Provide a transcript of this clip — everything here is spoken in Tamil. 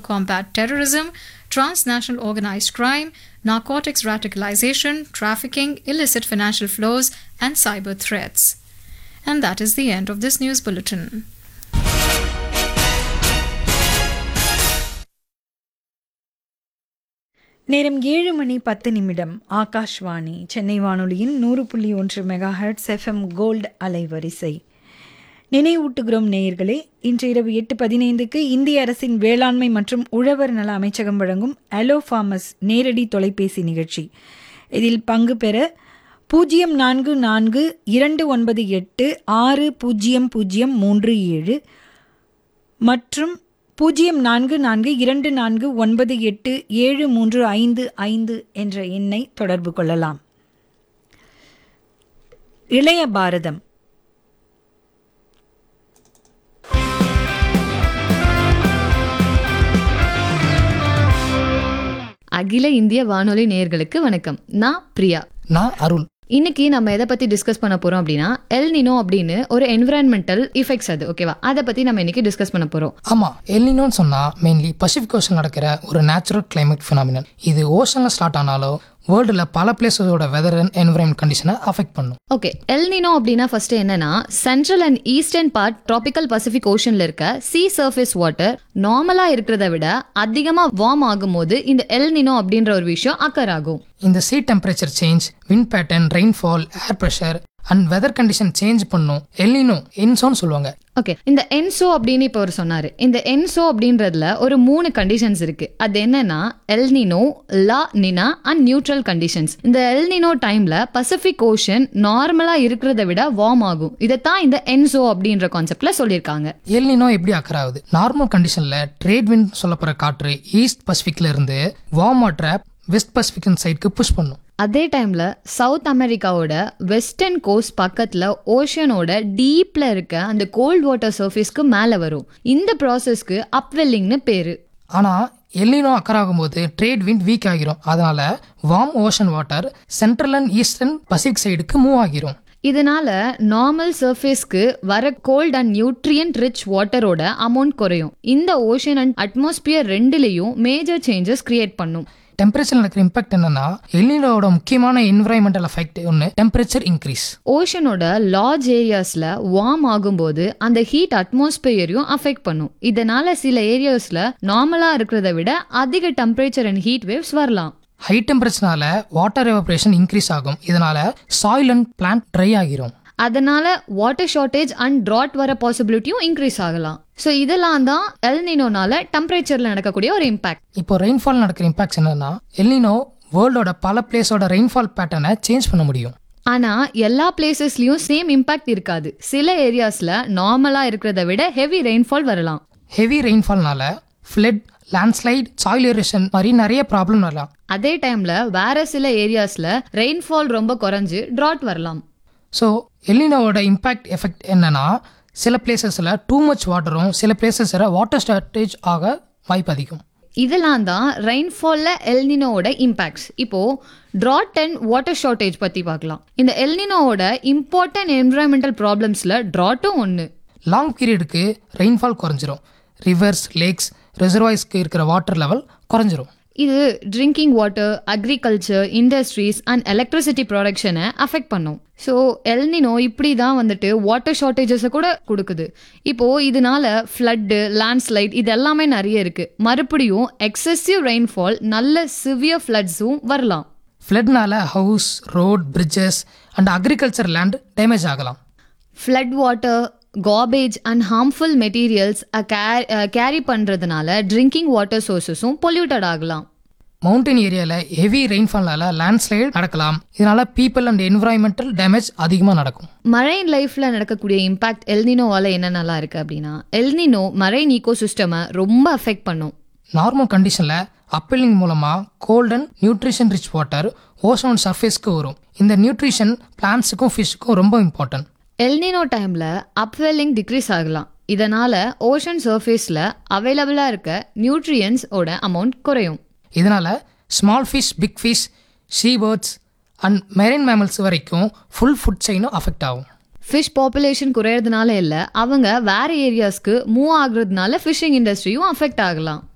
combat terrorism, transnational organized crime, narcotics radicalization, trafficking, illicit financial flows, and cyber threats. And that is the end of this news bulletin. நேரம் ஏழு மணி பத்து நிமிடம் ஆகாஷ்வாணி சென்னை வானொலியின் நூறு புள்ளி ஒன்று மெகா ஹெர்ட்ஸ் எஃப்எம் கோல்டு அலைவரிசை நினைவூட்டுகிறோம் நேயர்களே இன்று இரவு எட்டு பதினைந்துக்கு இந்திய அரசின் வேளாண்மை மற்றும் உழவர் நல அமைச்சகம் வழங்கும் அலோ ஃபார்மஸ் நேரடி தொலைபேசி நிகழ்ச்சி இதில் பங்கு பெற பூஜ்ஜியம் நான்கு நான்கு இரண்டு ஒன்பது எட்டு ஆறு பூஜ்ஜியம் பூஜ்ஜியம் மூன்று ஏழு மற்றும் பூஜ்ஜியம் நான்கு நான்கு இரண்டு நான்கு ஒன்பது எட்டு ஏழு மூன்று ஐந்து ஐந்து என்ற எண்ணை தொடர்பு கொள்ளலாம் இளைய பாரதம் அகில இந்திய வானொலி நேயர்களுக்கு வணக்கம் நான் பிரியா நான் அருள் இன்னைக்கு நம்ம எதை பத்தி டிஸ்கஸ் பண்ண போறோம் அப்படின்னா எல் நினோ அப்படின்னு ஒரு என்விரான்மெண்டல் இஃபெக்ட்ஸ் அது ஓகேவா அதை பத்தி நம்ம இன்னைக்கு டிஸ்கஸ் பண்ண போறோம் ஆமா எல்னினோன்னு சொன்னா மெயின்லி பசிபிக் ஓஷன் நடக்கிற ஒரு நேச்சுரல் கிளைமேட் ஃபினாமினன் இது ஓஷன்ல ஸ்டார்ட் ஆனாலும் வேர்ல்டுல பல பிளேஸஸோட வெதர் அண்ட் என்விரான்மெண்ட் கண்டிஷனை அஃபெக்ட் பண்ணும் ஓகே எல் நினோ அப்படின்னா ஃபர்ஸ்ட் என்னன்னா central and eastern part tropical Pacific ஓஷன்ல இருக்க சி சர்ஃபேஸ் வாட்டர் நார்மலா இருக்கிறத விட அதிகமா வார்ம் ஆகும்போது இந்த எல் நினோ அப்படின்ற ஒரு விஷயம் அக்கர் ஆகும் இந்த sea temperature change wind pattern rainfall air pressure and weather condition change பண்ணும் எல்னினோ இன்சோன்னு சொல்லுவாங்க ஓகே இந்த என்சோ அப்படின்னு இப்போ அவர் சொன்னாரு இந்த என்சோ அப்படின்றதுல ஒரு மூணு கண்டிஷன்ஸ் இருக்கு அது என்னன்னா El Nino La Nina and neutral conditions இந்த எல்னினோ டைம்ல பசிபிக் ஓஷன் நார்மலா இருக்கிறத விட வார்ம் ஆகும் இதைத்தான் இந்த என்சோ அப்படின்ற கான்செப்ட்ல சொல்லியிருக்காங்க எல்னினோ எப்படி அக்கர் ஆகுது நார்மல் கண்டிஷன்ல ட்ரேட் விண்ட் சொல்லப்படுற காற்று ஈஸ்ட் பசிபிக்ல இருந்து வார்ம் வாட்டரை வெஸ்ட் பசிபிக் சைடுக்கு புஷ் பண்ணும் அதே டைம்ல சவுத் அமெரிக்காவோட வெஸ்டர்ன் கோஸ்ட் பக்கத்துல ஓஷனோட டீப்ல இருக்க அந்த கோல்ட் வாட்டர் சர்ஃபேஸ்க்கு மேல வரும் இந்த ப்ராசஸ்க்கு அப்வெல்லிங்னு பேரு ஆனா எல்லினோ அக்கர் ஆகும்போது ட்ரேட் விண்ட் வீக் ஆகிரும் அதனால warm ocean water central and eastern Pacific சைடுக்கு மூவ் ஆகிரும் இதனால நார்மல் சர்ஃபேஸ்க்கு வர கோல்ட் அண்ட் நியூட்ரியன்ட் ரிச் வாட்டரோட அமௌண்ட் குறையும் இந்த ஓஷன் அண்ட் அட்மாஸ்பியர் ரெண்டுலேயும் மேஜர் சேஞ்சஸ் கிரியேட் பண்ணும் டெம்பரேச்சர் நடக்கிற இம்பாக்ட் என்னன்னா எல்லினோட முக்கியமான என்விரான்மெண்டல் எஃபெக்ட் ஒன்று டெம்பரேச்சர் இன்க்ரீஸ் ஓஷனோட லார்ஜ் ஏரியாஸ்ல வார்ம் ஆகும்போது அந்த ஹீட் அட்மாஸ்பியரையும் அஃபெக்ட் பண்ணும் இதனால சில ஏரியாஸ்ல நார்மலா இருக்கிறத விட அதிக டெம்பரேச்சர் அண்ட் ஹீட் வேவ்ஸ் வரலாம் ஹை டெம்பரேச்சர்னால வாட்டர் எவப்ரேஷன் இன்க்ரீஸ் ஆகும் இதனால சாயில் அண்ட் பிளான்ட் ட்ரை ஆகிரும் அதனால வாட்டர் ஷார்ட்டேஜ் அண்ட் ட்ராட் வர பாசிபிலிட்டியும் இன்க்ரீஸ் ஆகலாம் ஸோ இதெல்லாம் தான் எல்னினோனால டெம்பரேச்சர்ல நடக்கக்கூடிய ஒரு இம்பாக்ட் இப்போ ரெயின்ஃபால் நடக்கிற இம்பாக்ட்ஸ் என்னன்னா எல்லினோ வேர்ல்டோட பல பிளேஸோட ரெயின்ஃபால் பேட்டர்னை சேஞ்ச் பண்ண முடியும் ஆனா எல்லா பிளேசஸ்லயும் சேம் இம்பாக்ட் இருக்காது சில ஏரியாஸ்ல நார்மலா இருக்கிறத விட ஹெவி ரெயின்ஃபால் வரலாம் ஹெவி ரெயின்ஃபால்னால ஃப்ளட் லேண்ட்ஸ்லைட் சாயில் எரேஷன் மாதிரி நிறைய ப்ராப்ளம் வரலாம் அதே டைம்ல வேற சில ஏரியாஸ்ல ரெயின்ஃபால் ரொம்ப குறைஞ்சு ட்ராட் வரலாம் ஸோ எல்லினோவோட இம்பாக்ட் எஃபெக்ட் என்னன்னா சில பிளேசஸில் டூ மச் வாட்டரும் சில பிளேசஸில் வாட்டர் ஷார்ட்டேஜ் ஆக வாய்ப்பு அதிகம் இதெல்லாம் தான் ரெயின்ஃபால்ல எல்னினோவோட இம்பாக்ட்ஸ் இப்போ ட்ராட் அண்ட் வாட்டர் ஷார்ட்டேஜ் பத்தி பார்க்கலாம் இந்த எல்னினோவோட இம்பார்ட்டன்ட் என்விரான்மெண்டல் ப்ராப்ளம்ஸ்ல ட்ராட்டும் ஒன்று லாங் பீரியடுக்கு ரெயின்ஃபால் குறைஞ்சிரும் ரிவர்ஸ் லேக்ஸ் ரிசர்வாய்ஸ்க்கு இருக்கிற வாட்டர் லெவல் குறைஞ்சிரும் இது drinking water agriculture industries and electricity ப்ரொடக்ஷனை அஃபெக்ட் பண்ணும் ஸோ எல்னினோ இப்படி தான் வந்துட்டு வாட்டர் ஷார்ட்டேஜஸை கூட கொடுக்குது இப்போ இதனால ஃப்ளட்டு லேண்ட்ஸ்லைட் இது எல்லாமே நிறைய இருக்கு மறுபடியும் எக்ஸசிவ் ரெயின்ஃபால் நல்ல சிவியர் ஃப்ளட்ஸும் வரலாம் ஃப்ளட்னால house road bridges and agriculture land damage ஆகலாம் flood water garbage and harmful materials carry பண்ணுறதுனால ட்ரிங்கிங் வாட்டர் சோர்சஸும் பொல்யூட்டட் ஆகலாம் மவுண்டன் ஏரியாவில் ஹெவி ரெயின்ஃபால்னால லேண்ட்ஸ்லைட் நடக்கலாம் இதனால பீப்புள் அண்ட் என்விரான்மெண்டல் டேமேஜ் அதிகமாக நடக்கும் மரைன் லைஃப்ல நடக்கக்கூடிய இம்பாக்ட் எல்னினோவால என்னென்னலாம் இருக்கு அப்படின்னா எல்னினோ மரைன் ஈகோ சிஸ்டமை ரொம்ப அஃபெக்ட் பண்ணும் நார்மல் கண்டிஷனில் அப்பெல்லிங் மூலமாக cold and nutrition rich water ocean சர்ஃபேஸ்க்கு வரும் இந்த நியூட்ரிஷன் பிளான்ஸுக்கும் ஃபிஷ்ஷுக்கும் ரொம்ப இம்பார்ட்டன்ட் எல்னினோ டைம்ல அப்வெல்லிங் டிக்ரீஸ் ஆகலாம் இதனால ஓஷன் சர்ஃபேஸ்ல அவைலபிளா இருக்க நியூட்ரியன்ஸ் ஓட அமௌண்ட் குறையும் இதனால small fish big fish sea birds and marine mammals வரைக்கும் ஃபுல் ஃபுட் செயினும் அஃபெக்ட் ஆகும் ஃபிஷ் பாப்புலேஷன் குறையறதுனால இல்லை அவங்க வேற ஏரியாஸ்க்கு மூவ் ஆகுறதுனால ஃபிஷிங் இண்டஸ்ட்ரியும் அஃபெக்ட் ஆகலாம்